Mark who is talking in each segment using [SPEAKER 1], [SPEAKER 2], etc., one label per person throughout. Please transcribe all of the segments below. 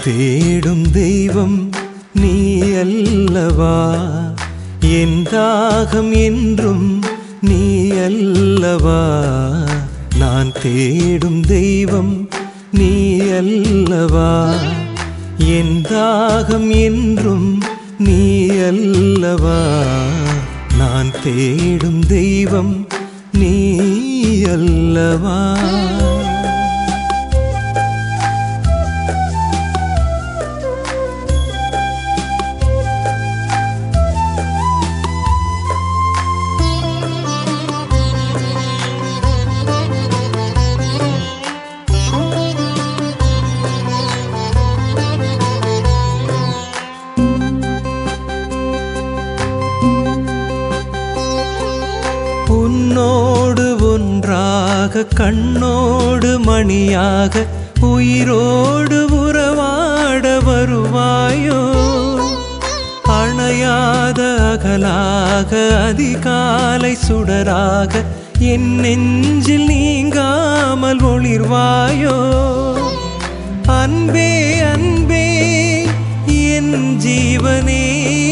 [SPEAKER 1] தேடும் தெய்வம் நீ அல்லவா என் தாகம் என்றும் நீ அல்லவா நான் தேடும் தெய்வம் நீ அல்லவா என் தாகம் என்றும் நீ அல்லவா நான் தேடும் தெய்வம் நீ அல்லவா உன்னோடு ஒன்றாக கண்ணோடு மணியாக உயிரோடு உறவாட வருவாயோ அணையாத அகலாக அதிகாலை சுடராக என் நெஞ்சில் நீங்காமல் ஒளிர்வாயோ அன்பே அன்பே என் ஜீவனே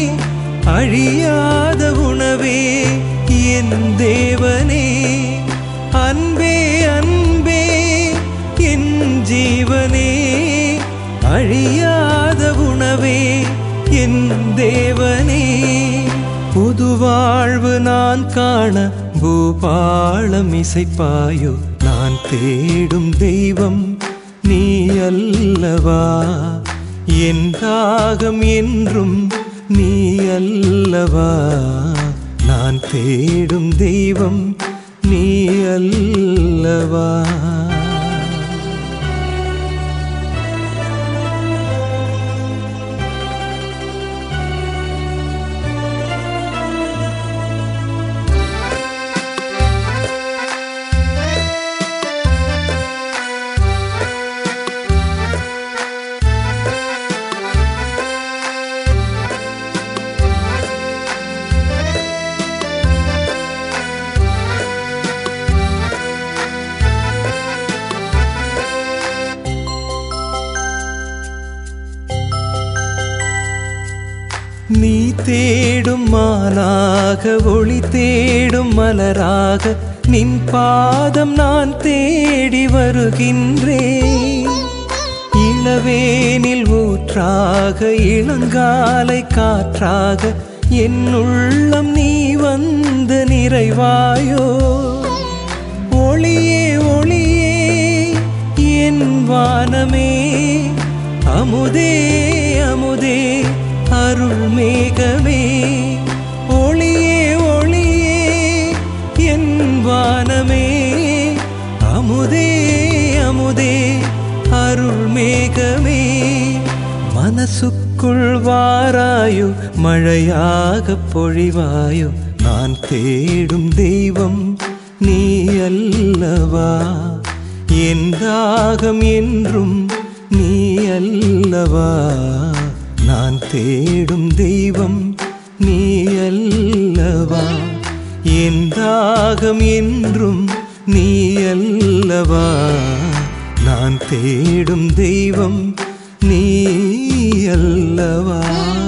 [SPEAKER 1] அழியாத உணவே என் தேவனே அன்பே அன்பே என் ஜீவனே அழியாத உணவே என் தேவனே புது வாழ்வு நான் காண பூபாளம் இசைப்பாயோ நான் தேடும் தெய்வம் நீ அல்லவா என் தாகம் என்றும் நீ அல்லவா நான் தேடும் தெய்வம் நீ அல்லவா நீ தேடும் மானாக ஒளி தேடும் மலராக நின் பாதம் நான் தேடி வருகின்றேன் இளவேனில் ஊற்றாக இளங்காலை காற்றாக என் உள்ளம் நீ வந்து நிறைவாயோ ஒளியே ஒளியே என் வானமே அமுதே அமுதே அருள் மேகமே ஒளியே ஒளியே என் வானமே அமுதே அமுதே அருள் மேகமே மனசுக்குள் வாராயோ மழையாக பொழிவாயோ நான் தேடும் தெய்வம் நீ அல்லவா என் தாகம் என்றும் நீ அல்லவா நான் தேடும் தெய்வம் நீ அல்லவா என் தாகம் என்றும் நீ அல்லவா நான் தேடும் தெய்வம் நீ அல்லவா